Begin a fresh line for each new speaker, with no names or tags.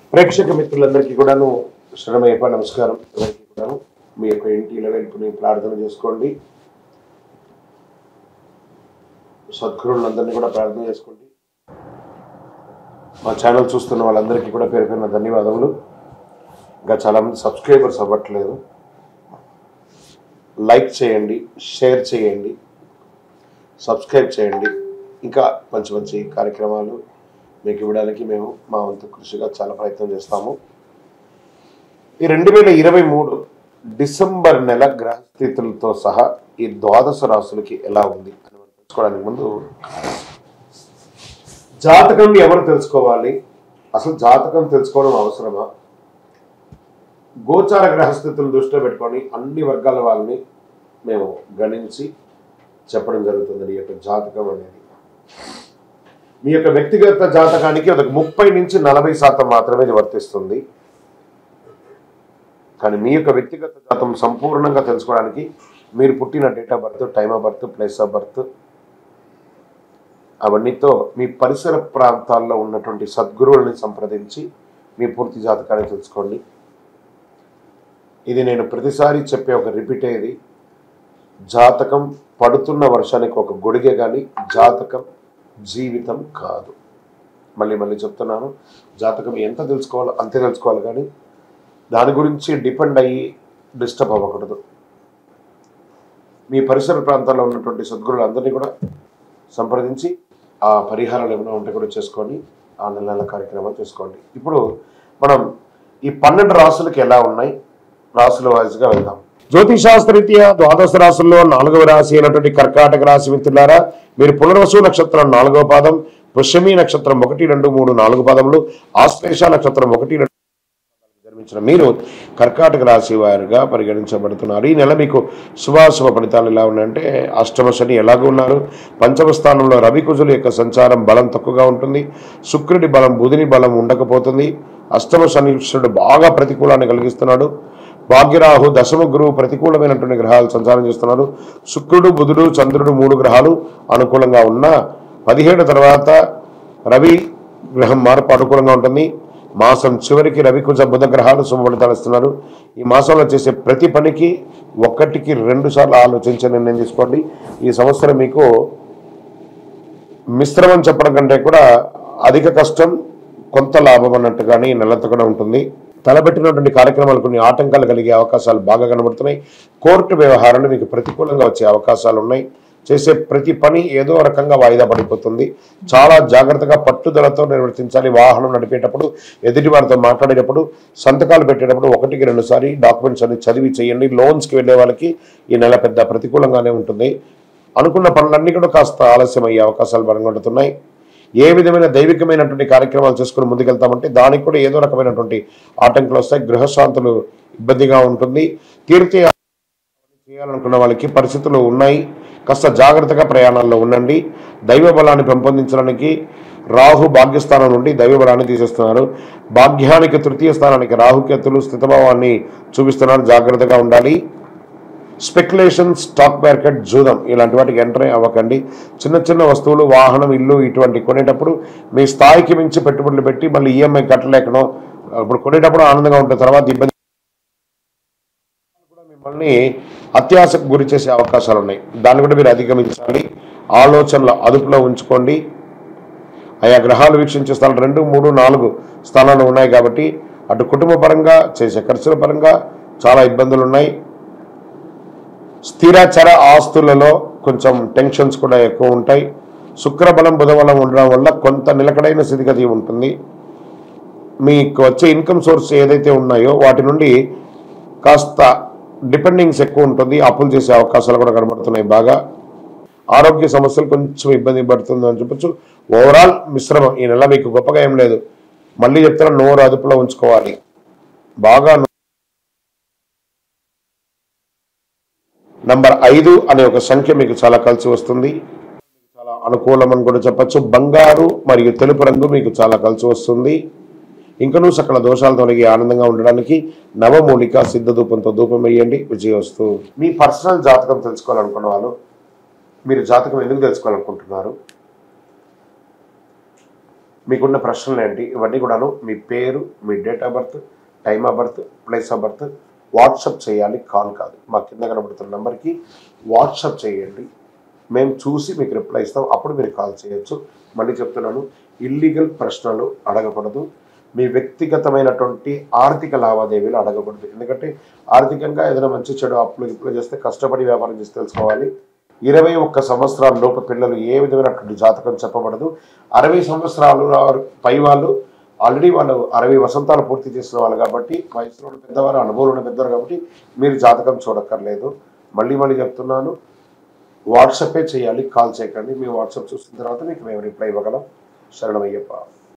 ప్రేక్షక మిత్రులందరికీ కూడాను శరణమయ్యప్ప నమస్కారం అందరికీ కూడాను మీ యొక్క ఇంటి వెలుపుని ప్రార్థన చేసుకోండి సద్గురువులందరినీ కూడా ప్రార్థన చేసుకోండి మా ఛానల్ చూస్తున్న వాళ్ళందరికీ కూడా పేరు పేరున ధన్యవాదములు ఇంకా చాలామంది సబ్స్క్రైబర్స్ అవ్వట్లేదు లైక్ చేయండి షేర్ చేయండి సబ్స్క్రైబ్ చేయండి ఇంకా మంచి మంచి కార్యక్రమాలు మీకు ఇవ్వడానికి మేము మా వంతు కృషిగా చాలా ప్రయత్నం చేస్తాము ఈ రెండు వేల ఇరవై మూడు డిసెంబర్ నెల గ్రహస్థితులతో సహా ఈ ద్వాదశ రాశులకి ఎలా ఉంది అని మనం తెలుసుకోవడానికి ముందు జాతకం ఎవరు తెలుసుకోవాలి అసలు జాతకం తెలుసుకోవడం అవసరమా గోచార గ్రహస్థితులను దృష్టిలో పెట్టుకొని అన్ని వర్గాల వాళ్ళని మేము గణించి చెప్పడం జరుగుతుంది ఈ యొక్క జాతకం అనేది మీ యొక్క వ్యక్తిగత జాతకానికి ఒక ముప్పై నుంచి నలభై శాతం మాత్రమే ఇది వర్తిస్తుంది కానీ మీ యొక్క వ్యక్తిగత జాతం సంపూర్ణంగా తెలుసుకోవడానికి మీరు పుట్టిన date of birth time of birth place of birth అవన్నీతో మీ పరిసర ప్రాంతాల్లో ఉన్నటువంటి సద్గురువులని సంప్రదించి మీ పూర్తి జాతకాన్ని తెలుసుకోండి ఇది నేను ప్రతిసారి చెప్పే ఒక రిపీట్ అయ్యేది జాతకం పడుతున్న వర్షానికి ఒక గొడిగే కానీ జాతకం జీవితం కాదు మళ్ళీ మళ్ళీ చెప్తున్నాను జాతకం ఎంత తెలుసుకోవాలో అంతే తెలుసుకోవాలి కానీ దాని గురించి డిపెండ్ అయ్యి డిస్టర్బ్ అవ్వకూడదు మీ పరిసర ప్రాంతాల్లో ఉన్నటువంటి సద్గురులందరినీ కూడా సంప్రదించి ఆ పరిహారాలు ఏమైనా ఉంటే కూడా చేసుకొని ఆ నెల నెల కార్యక్రమాలు చేసుకోండి ఇప్పుడు మనం ఈ పన్నెండు రాసులకి ఎలా ఉన్నాయి రాసుల వాయిస్గా వెళ్దాం జ్యోతిశాస్త్రరీత్యా ద్వాదశ రాశుల్లో నాలుగవ రాశి అయినటువంటి కర్కాటక రాశి మిత్రులారా మీరు పునర్వసు నక్షత్రం నాలుగవ పాదం పుష్యమి నక్షత్రం ఒకటి రెండు మూడు నాలుగు పాదములు ఆశ్లేష నక్షత్రం ఒకటి రెండు జన్మించిన మీరు కర్కాటక రాశి వారిగా పరిగణించబడుతున్నారు ఈ నెల మీకు శుభాశుభ ఫలితాలు ఎలా ఉన్నాయంటే అష్టమ శని ఎలాగ ఉన్నారు పంచమ స్థానంలో రవి కుజుల యొక్క సంచారం బలం తక్కువగా ఉంటుంది శుక్రుడి బలం బుధుని బలం ఉండకపోతుంది అష్టమ శనీశ్వరుడు బాగా ప్రతికూలాన్ని కలిగిస్తున్నాడు భాగ్యరాహు దశమ గురువు ప్రతికూలమైనటువంటి గ్రహాలు సంచారం చేస్తున్నారు శుక్రుడు బుధుడు చంద్రుడు మూడు గ్రహాలు అనుకూలంగా ఉన్న పదిహేడు తర్వాత రవి గ్రహం మార్పు అనుకూలంగా ఉంటుంది మాసం చివరికి రవి కుజ బుధ గ్రహాలు శుభ ఫలితాలు ఇస్తున్నారు ఈ మాసంలో చేసే ప్రతి పనికి ఒక్కటికి రెండు సార్లు ఆలోచించే నిర్ణయం తీసుకోండి ఈ సంవత్సరం మీకు మిశ్రమం చెప్పడం కంటే కూడా అధిక కష్టం కొంత లాభం అన్నట్టుగానే ఈ నెలంతా కూడా ఉంటుంది తలపెట్టినటువంటి కార్యక్రమాలు కొన్ని ఆటంకాలు కలిగే అవకాశాలు బాగా కనబడుతున్నాయి కోర్టు వ్యవహారాలు మీకు ప్రతికూలంగా వచ్చే అవకాశాలు ఉన్నాయి చేసే ప్రతి పని ఏదో రకంగా వాయిదా పడిపోతుంది చాలా జాగ్రత్తగా పట్టుదలతో నిర్వర్తించాలి వాహనం నడిపేటప్పుడు ఎదుటి వారితో మాట్లాడేటప్పుడు సంతకాలు పెట్టేటప్పుడు ఒకటికి రెండు సారి డాక్యుమెంట్స్ అన్ని చదివి చేయండి లోన్స్కి వెళ్ళే వాళ్ళకి ఈ నెల పెద్ద ప్రతికూలంగానే ఉంటుంది అనుకున్న పనులన్నీ కూడా కాస్త ఆలస్యం అయ్యే అవకాశాలు బలగొడుతున్నాయి ఏ విధమైన దైవికమైనటువంటి కార్యక్రమాలు చేసుకుని ముందుకెళ్తామంటే దానికి కూడా ఏదో రకమైనటువంటి ఆటంకాలు వస్తాయి గృహశాంతులు ఇబ్బందిగా ఉంటుంది తీర్థ చేయాలనుకున్న వాళ్ళకి పరిస్థితులు ఉన్నాయి కాస్త జాగ్రత్తగా ప్రయాణాల్లో ఉండండి దైవ బలాన్ని పెంపొందించడానికి రాహు భాగ్యస్థానం నుండి దైవ బలాన్ని తీసేస్తున్నారు భాగ్యానికి తృతీయ స్థానానికి రాహుకేతులు స్థితభావాన్ని చూపిస్తున్నారు జాగ్రత్తగా ఉండాలి స్పెక్యులేషన్ స్టాక్ మార్కెట్ జూదం ఇలాంటి వాటికి ఎంటర్ అవ్వకండి చిన్న చిన్న వస్తువులు వాహనం ఇల్లు ఇటువంటి కొనేటప్పుడు మీ స్థాయికి మించి పెట్టుబడులు పెట్టి మళ్ళీ ఈఎంఐ కట్టలేకనో ఇప్పుడు కొనేటప్పుడు ఆనందంగా ఉంటుంది తర్వాత ఇబ్బంది కూడా మిమ్మల్ని అత్యాశకు గురి చేసే అవకాశాలు ఉన్నాయి దాన్ని కూడా మీరు అధిగమించాలి ఆలోచనలు అదుపులో ఉంచుకోండి ఆయా గ్రహాలు వీక్షించే స్థానాలు రెండు మూడు నాలుగు స్థానాలు ఉన్నాయి కాబట్టి అటు కుటుంబ పరంగా చేసే ఖర్చుల పరంగా చాలా ఇబ్బందులు ఉన్నాయి స్థిరచర ఆస్తులలో కొంచెం టెన్షన్స్ కూడా ఎక్కువ ఉంటాయి శుక్రబలం బుధబలం ఉండడం వల్ల కొంత నిలకడైన స్థితిగతి ఉంటుంది మీకు వచ్చే ఇన్కమ్ సోర్స్ ఏదైతే ఉన్నాయో వాటి నుండి కాస్త డిపెండింగ్స్ ఎక్కువ ఉంటుంది అప్పులు చేసే అవకాశాలు కూడా కనబడుతున్నాయి బాగా ఆరోగ్య సమస్యలు కొంచెం ఇబ్బంది పడుతుంది అని చెప్పొచ్చు ఓవరాల్ మిశ్రమం ఈ నెల మీకు గొప్పగా ఏం లేదు మళ్ళీ చెప్తున్నా నోరు అదుపులో ఉంచుకోవాలి బాగా నంబర్ ఐదు అనే ఒక సంఖ్య మీకు చాలా కలిసి వస్తుంది చాలా అనుకూలం అని కూడా చెప్పొచ్చు బంగారు మరియు తెలుపు రంగు మీకు చాలా కలిసి వస్తుంది ఇంకనూ సకల దోషాలు తొలగి ఆనందంగా ఉండడానికి నవమూలిక సిద్ధ ధూపంతో ధూపం వేయండి విజయవస్తు మీ పర్సనల్ జాతకం తెలుసుకోవాలనుకున్న వాళ్ళు మీరు జాతకం ఎందుకు తెలుసుకోవాలనుకుంటున్నారు మీకున్న ప్రశ్నలు ఏంటి ఇవన్నీ కూడాను మీ పేరు మీ date of birth time of birth place of birth WhatsApp చేయాలి కాల్ కాదు మా కింద కనబడుతున్న నెంబర్కి వాట్సప్ చేయండి మేము చూసి మీకు రిప్లై ఇస్తాం అప్పుడు మీరు కాల్ చేయొచ్చు మళ్ళీ చెప్తున్నాను ఇల్లీగల్ ప్రశ్నలు అడగకూడదు మీ వ్యక్తిగతమైనటువంటి ఆర్థిక లావాదేవీలు అడగకూడదు ఎందుకంటే ఆర్థికంగా ఏదైనా మంచి చెడు అప్పులు ఇప్పులు చేస్తే కష్టపడి వ్యాపారం చేసి తెలుసుకోవాలి ఇరవై ఒక్క సంవత్సరాల లోపు పిల్లలు ఏ విధమైనటువంటి జాతకం చెప్పబడదు అరవై సంవత్సరాలు వారు పై వాళ్ళు ఆల్రెడీ వాళ్ళు అరవై వసంతాలు పూర్తి చేసిన వాళ్ళు కాబట్టి వయసులో ఉన్న పెద్దవారు అనుభవం ఉన్న పెద్దవారు కాబట్టి మీరు జాతకం చూడక్కర్లేదు మళ్ళీ మళ్ళీ చెప్తున్నాను వాట్సాపే చేయాలి కాల్ చేయకండి మీ వాట్సాప్ చూసిన తర్వాత మీకు మేము రిప్లై ఇవ్వగలం శరణమయ్యప్ప